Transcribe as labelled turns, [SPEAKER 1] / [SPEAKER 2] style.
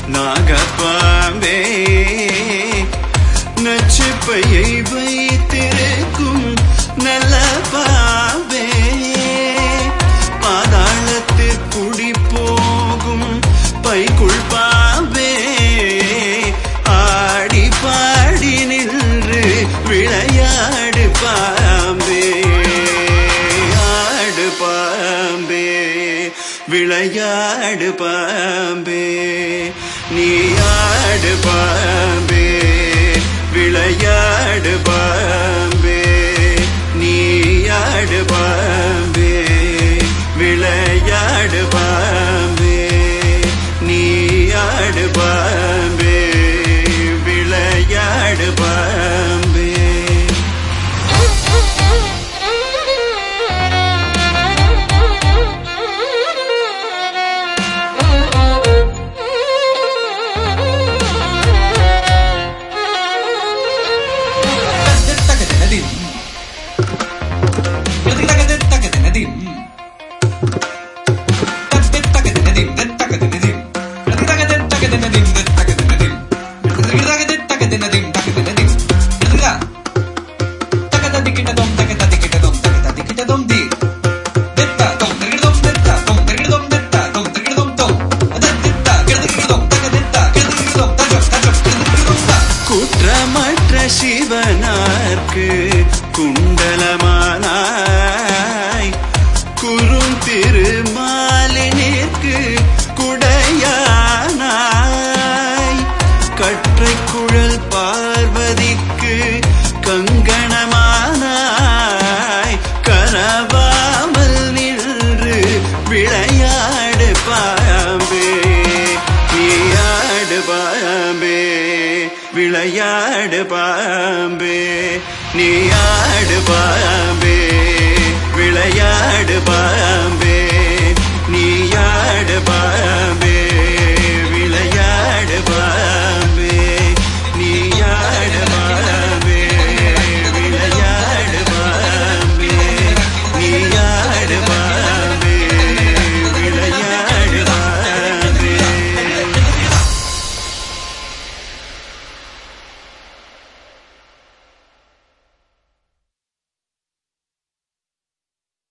[SPEAKER 1] நாகப்பாம்பே நச்சுப்பையை வைத்திருக்கும் நல்ல பாம்பே பாதாளத்தில் குடி போகும் பைக்குள் பாம்பே ஆடி பாடி நின்று விளையாடு பாம்பே ஆடு பாம்பே விளையாடு பாம்பே நீ ஆடு பாம்பே விளையாடு பாம்பே நீ ஆடு பாம்பே விளையாடு பாம்பே நீ ஆடு பாம்பே விளையாடு பாம்பே குற்றமற்ற சிவனார்க்கு குண்டலமானாய் குறும் திருமாலினிற்கு குடையானாய் கற்றை குழல் பார்வதிக்கு கங்கணமானாய் கரவாமல் நின்று விளையாடு பாம்பே நீயாடு பாம்பே விளையாடு பாம்பே நீயாடு பாம்பே விளையாடு பாம்பே நீயாடு பாம்பே